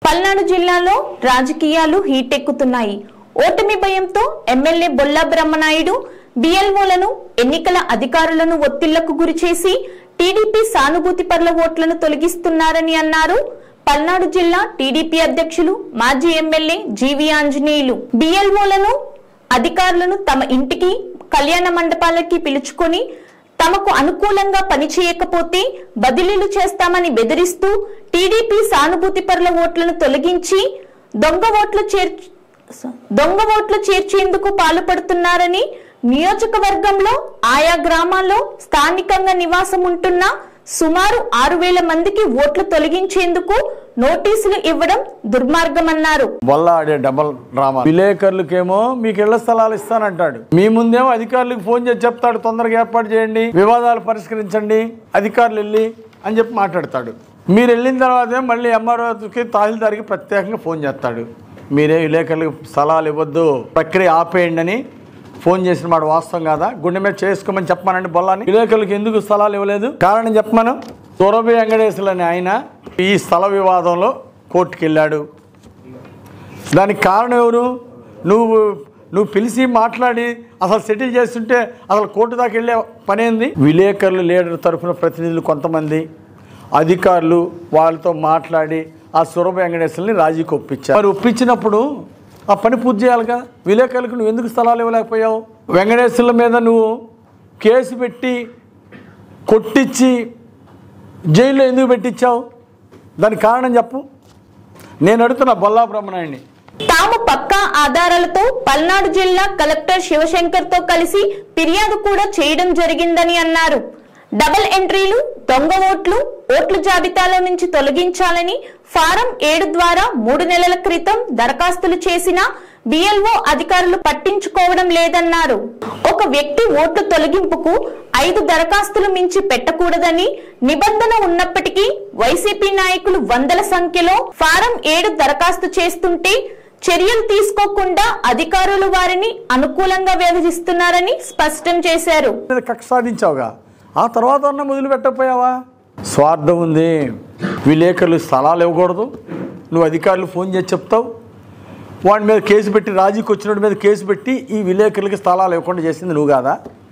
పల్నాడు జిల్లాలో రాజకీయాలు హీటెక్కుతున్నాయి ఓటమి భయంతో ఎమ్మెల్యే బొల్లా బ్రహ్మనాయుడు బిఎల్ఓలను ఎన్నికల అధికారులను ఒత్తిళ్లకు గురిచేసి టీడీపీ సానుభూతి పర్ల ఓట్లను తొలగిస్తున్నారని అన్నారు పల్నాడు జిల్లా టీడీపీ అధ్యక్షులు మాజీ ఎమ్మెల్యే జీవి ఆంజనేయులు బిఎల్ఓలను అధికారులను తమ ఇంటికి కళ్యాణ మండపాలకి పిలుచుకొని తమకు అనుకూలంగా పనిచేయకపోతే బదిలీలు చేస్తామని బెదిరిస్తూ టీడీపీ సానుభూతి పరుల ఓట్లను తొలగించి దొంగ ఓట్లు చేర్ దొంగ ఓట్లు చేర్చేందుకు పాల్పడుతున్నారని నియోజకవర్గంలో ఆయా గ్రామాల్లో స్థానికంగా నివాసం ఉంటున్న సుమారు ఆరు వేల మందికి ఓట్లు తొలగించేందుకు నోటీసులు ఇవ్వడం దుర్మార్గమన్నారు వల్ల ఆడే డబల్ డ్రామా విలేకరులకేమో మీకు ఇళ్ల స్థలాలు ఇస్తానంటాడు మీ ముందేమో అధికారులకు ఫోన్ చేసి చెప్తాడు తొందరగా ఏర్పాటు చేయండి వివాదాలు పరిష్కరించండి అధికారులు వెళ్ళి అని చెప్పి మాట్లాడతాడు మీరు వెళ్ళిన తర్వాతే మళ్ళీ ఎంఆర్ఓకి తహసీల్దార్కి ప్రత్యేకంగా ఫోన్ చేస్తాడు మీరే విలేకరులకు స్థలాలు ఇవ్వద్దు ప్రక్రియ ఆపేయండి అని ఫోన్ చేసిన మాట వాస్తవం కాదా గుండె మీద చేసుకోమని చెప్పమానండి బొల్లాని విలేకరులకు ఎందుకు స్థలాలు ఇవ్వలేదు కారణం చెప్పమను సురభి వెంకటేశ్వరులు అని ఆయన ఈ స్థల వివాదంలో కోర్టుకు వెళ్ళాడు దానికి కారణం ఎవరు నువ్వు నువ్వు పిలిచి మాట్లాడి అసలు సెటిల్ చేస్తుంటే అసలు కోర్టు దాకా వెళ్ళే పనేంది విలేకరులు లీడర్ తరఫున ప్రతినిధులు కొంతమంది అధికారులు వాళ్ళతో మాట్లాడి ఆ సురభ వెంకటేశ్వరుని రాజీకి ఒప్పించారు మరి ఒప్పించినప్పుడు ఆ పని పూర్తి చేయాలిగా విలేకరులకు నువ్వు ఎందుకు స్థలాలు ఇవ్వలేకపోయావు వెంకటేశ్వర్ల మీద నువ్వు కేసు పెట్టి కొట్టించి జైల్లో ఎందుకు పెట్టించావు దానికి కారణం చెప్పు నేను అడుగుతున్నా బొల్లా బ్రహ్మనాయుడిని తాము పక్కా ఆధారాలతో పల్నాడు జిల్లా కలెక్టర్ శివశంకర్ తో కలిసి ఫిర్యాదు కూడా చేయడం జరిగిందని అన్నారు డబుల్ ఎంట్రీలు దొంగ ఓట్లు ఓట్ల జాబితాలో నుంచి తొలగించాలని ఫారం ఏడు ద్వారా మూడు నెలల క్రితం దరఖాస్తులు చేసిన బిఎల్ఓ అధికారులు పట్టించుకోవడం లేదన్నారు ఒక వ్యక్తి ఓట్ల తొలగింపుకు ఐదు దరఖాస్తులు మించి పెట్టకూడదని నిబంధన ఉన్నప్పటికీ వైసీపీ నాయకులు వందల సంఖ్యలో ఫారం ఏడు దరఖాస్తు చేస్తుంటే చర్యలు తీసుకోకుండా అధికారులు వారిని అనుకూలంగా వ్యవహరిస్తున్నారని స్పష్టం చేశారు మీద కక్ష సాధించావుగా ఆ తర్వాత అన్న మొదలు పెట్టకపోయావా స్వార్థం ఉంది విలేకరులు స్థలాలు ఇవ్వకూడదు నువ్వు అధికారులు ఫోన్ చేసి చెప్తావు వాడి మీద కేసు పెట్టి రాజీకి వచ్చినోడి మీద కేసు పెట్టి ఈ విలేకరులకి స్థలాలు ఇవ్వకుండా చేసింది నువ్వు కాదా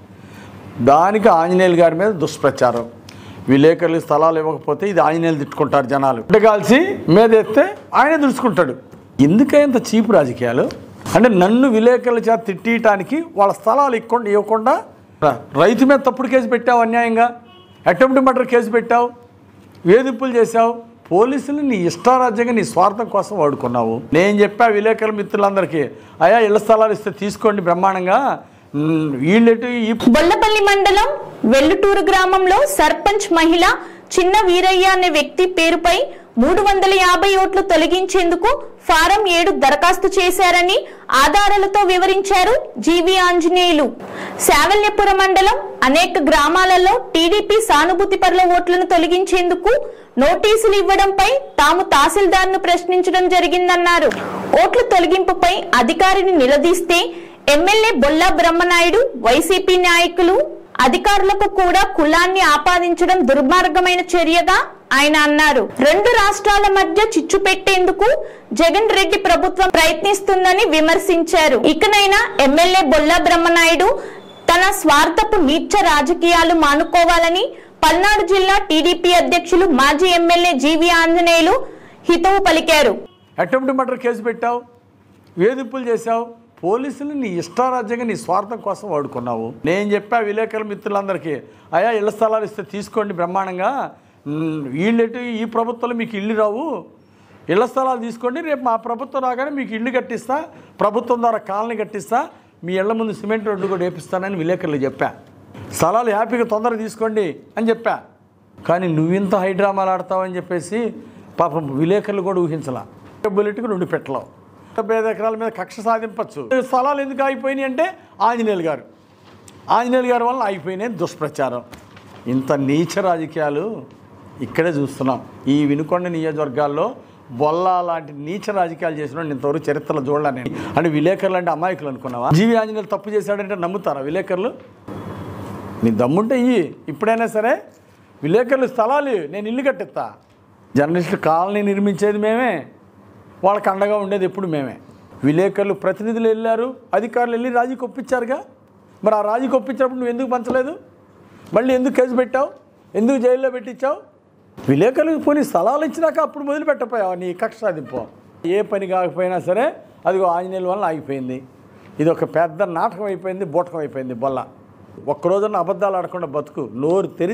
దానికి ఆంజనేయులు గారి మీద దుష్ప్రచారం విలేకరులు స్థలాలు ఇవ్వకపోతే ఇది ఆంజనేయులు తిట్టుకుంటారు జనాలు కాల్సి మీద ఎత్తే ఆయనే దుడుచుకుంటాడు ఎందుకే ఇంత చీపు రాజకీయాలు అంటే నన్ను విలేకరుల చేత తిట్టియటానికి వాళ్ళ స్థలాలు ఇవ్వకుండా ఇవ్వకుండా రైతు మీద తప్పుడు కేసు పెట్టావు అన్యాయంగా అటెంప్ట్ మర్డర్ కేసు పెట్టావు వేధింపులు చేశావు పోలీసులు నీ ఇష్టారాజ్యంగా నీ స్వార్థం కోసం వాడుకున్నావు నేను చెప్పా విలేకరుల మిత్రులందరికీ అయా ఇళ్ల స్థలాలు ఇస్తే తీసుకోండి బ్రహ్మాండంగా ఉమ్, వీళ్ళెటు ఈ బొల్లపల్లి మండలం వెల్లుటూరు గ్రామంలో సర్పంచ్ మహిళ చిన్న వీరయ్య అనే వ్యక్తి పేరుపై మూడు వందల యాభై ఓట్లు తొలగించేందుకు ఫారం ఏడు దరఖాస్తు చేశారని ఆధారాలతో వివరించారు జీవి ఆంజనేయులు శావల్యపురం మండలం అనేక గ్రామాలలో టీడీపీ సానుభూతి పరుల ఓట్లను తొలగించేందుకు నోటీసులు ఇవ్వడంపై తాము తహసీల్దార్ను ప్రశ్నించడం జరిగిందన్నారు ఓట్ల తొలగింపుపై అధికారిని నిలదీస్తే ఎమ్మెల్యే బొల్లా బ్రహ్మనాయుడు వైసీపీ నాయకులు అధికారులకు కూడా కులాన్ని ఆపాదించడం దుర్మార్గమైన చర్యగా ఆయన అన్నారు రెండు రాష్ట్రాల మధ్య చిచ్చు పెట్టేందుకు జగన్ రెడ్డి ప్రభుత్వం ప్రయత్నిస్తుందని విమర్శించారు ఇకనైనా ఎమ్మెల్యే బొల్లా బ్రహ్మనాయుడు తన స్వార్థపు నీచ రాజకీయాలు మానుకోవాలని పల్నాడు జిల్లా టీడీపీ అధ్యక్షులు మాజీ ఎమ్మెల్యే జీవి ఆంజనేయులు హితవు పలికారు అటెంప్ట్ మర్డర్ కేసు పెట్టావు వేధింపులు చేశావు పోలీసులు నీ ఇష్టారాజ్యంగా నీ స్వార్థం కోసం వాడుకున్నావు నేను చెప్పా విలేకరుల మిత్రులందరికీ అయా ఇళ్ల స్థలాలు ఇస్తే తీసుకోండి బ్రహ్మాండంగా ఉమ్, వీళ్ళెటు ఈ ప్రభుత్వంలో మీకు ఇల్లు రావు ఇళ్ల స్థలాలు తీసుకోండి రేపు మా ప్రభుత్వం రాగానే మీకు ఇల్లు కట్టిస్తా ప్రభుత్వం ద్వారా కాలనీ కట్టిస్తా మీ ఇళ్ల ముందు సిమెంట్ రోడ్డు కూడా వేపిస్తానని విలేకరులు చెప్పా స్థలాలు హ్యాపీగా తొందరగా తీసుకోండి అని చెప్పా కానీ నువ్వింత హైడ్రామాలు ఆడతావని చెప్పేసి పాపం విలేకరులు కూడా ఊహించలా బుల్లెట్కి రెండు పెట్టలేవు డెబ్బై ఐదు ఎకరాల మీద కక్ష సాధింపచ్చు స్థలాలు ఎందుకు ఆగిపోయినాయి అంటే ఆంజనేయులు గారు ఆంజనేయులు గారి వల్ల ఆగిపోయినాయి దుష్ప్రచారం ఇంత నీచ రాజకీయాలు ఇక్కడే చూస్తున్నాం ఈ వినుకొండ నియోజకవర్గాల్లో బొల్లా లాంటి నీచ రాజకీయాలు చేసిన వాడిని ఇంతవరకు చరిత్రలో చూడలే నేను అంటే విలేకరులు అంటే అమాయకులు అనుకున్నావా జీవి ఆంజనేయులు తప్పు చేశాడంటే నమ్ముతారా విలేకరులు నీ దమ్ముంటే ఇయ్యి ఇప్పుడైనా సరే విలేకరులు స్థలాలు నేను ఇల్లు కట్టిస్తా జర్నలిస్టులు కాలనీ నిర్మించేది మేమే వాళ్ళకి అండగా ఉండేది ఎప్పుడు మేమే విలేకరులు ప్రతినిధులు వెళ్ళారు అధికారులు వెళ్ళి రాజీ కొప్పించారుగా మరి ఆ రాజీ కొప్పించినప్పుడు నువ్వు ఎందుకు పంచలేదు మళ్ళీ ఎందుకు కేసు పెట్టావు ఎందుకు జైల్లో పెట్టించావు విలేకరులకు పోనీ స్థలాలు ఇచ్చినాక అప్పుడు మొదలు పెట్టపోయావు నీ కక్ష సాధింపు ఏ పని కాకపోయినా సరే అదిగో ఆంజనేయుల వల్ల ఆగిపోయింది ఇది ఒక పెద్ద నాటకం అయిపోయింది బూటకం అయిపోయింది బొల్ల ఒక్కరోజున అబద్ధాలు ఆడకుండా బతుకు నోరు తెరి